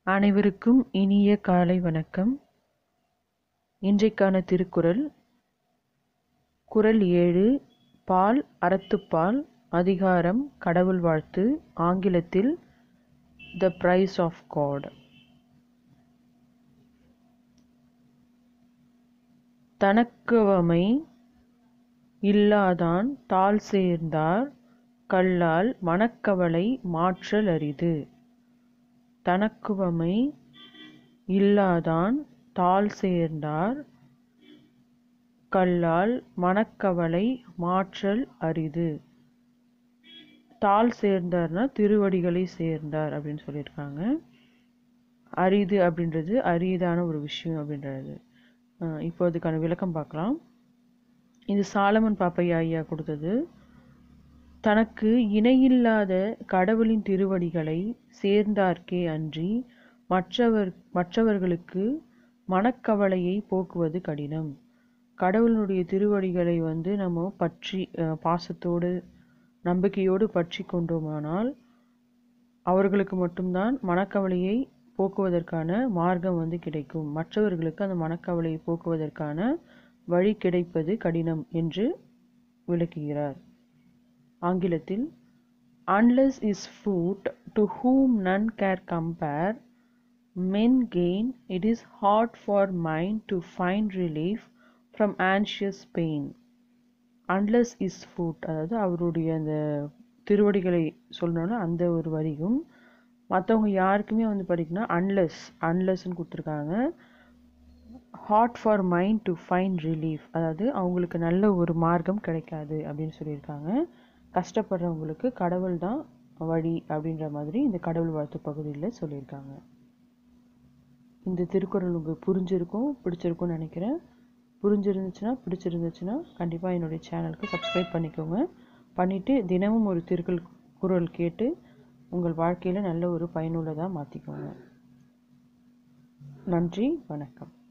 அனைவருக்கும் இனிய காலை வணக்கம் இன்றைக்கான திருக்குறள் குறள் ஏழு பால் அறத்துப்பால் அதிகாரம் கடவுள் வாழ்த்து ஆங்கிலத்தில் த பிரைஸ் ஆஃப் காட் தனக்குவமை இல்லாதான் தாழ் சேர்ந்தார் கல்லால் மனக்கவலை மாற்றல் அரிது தனக்குவமை இல்லாதான் தாழ் சேர்ந்தார் கல்லால் மனக்கவலை மாற்றல் அரிது தாழ் சேர்ந்தார்னா திருவடிகளை சேர்ந்தார் அப்படின்னு சொல்லியிருக்காங்க அரிது அப்படின்றது அரியதான ஒரு விஷயம் அப்படின்றது அஹ் இப்போ அதுக்கான விளக்கம் பார்க்கலாம் இது சாலமன் பாப்பையா ஐயா கொடுத்தது தனக்கு இணையில்லாத கடவுளின் திருவடிகளை சேர்ந்தார்க்கே அன்றி மற்றவர் மற்றவர்களுக்கு மனக்கவலையை போக்குவது கடினம் கடவுளுடைய திருவடிகளை வந்து நம்ம பற்றி அஹ், பாசத்தோடு நம்பிக்கையோடு பற்றி கொண்டோமானால் அவர்களுக்கு மட்டும்தான் மனக்கவலையை போக்குவதற்கான மார்க்கம் வந்து கிடைக்கும் மற்றவர்களுக்கு அந்த மனக்கவலையை போக்குவதற்கான வழி கிடைப்பது கடினம் என்று விளக்குகிறார் ஆங்கிலத்தில் unless is food to whom none care compare men gain it is hard for mind to find relief from anxious pain unless is food அதாவது அவருடைய அந்த திருவடிகளை சொல்லணும்னா அந்த ஒரு வரியும் மற்றவங்க யாருக்குமே வந்து படிக்கணும் அன்லெஸ் அன்லெஸ்ன்னு கொடுத்துருக்காங்க hard for mind to find relief அதாவது அவங்களுக்கு நல்ல ஒரு மார்க்கம் கிடைக்காது அப்படின்னு சொல்லியிருக்காங்க கஷ்டப்படுறவங்களுக்கு கடவுள் தான் வழி அப்படின்ற மாதிரி இந்த கடவுள் வாழ்த்து பகுதியில் சொல்லியிருக்காங்க இந்த திருக்குறள் உங்களுக்கு புரிஞ்சிருக்கும் பிடிச்சிருக்கும்னு நினைக்கிறேன் புரிஞ்சிருந்துச்சுன்னா பிடிச்சிருந்துச்சுன்னா கண்டிப்பாக என்னுடைய சேனலுக்கு சப்ஸ்கிரைப் பண்ணிக்கோங்க பண்ணிவிட்டு தினமும் ஒரு திருக்குறள் குரல் கேட்டு உங்கள் வாழ்க்கையில் நல்ல ஒரு பயனுள்ளதாக மாற்றிக்கோங்க நன்றி வணக்கம்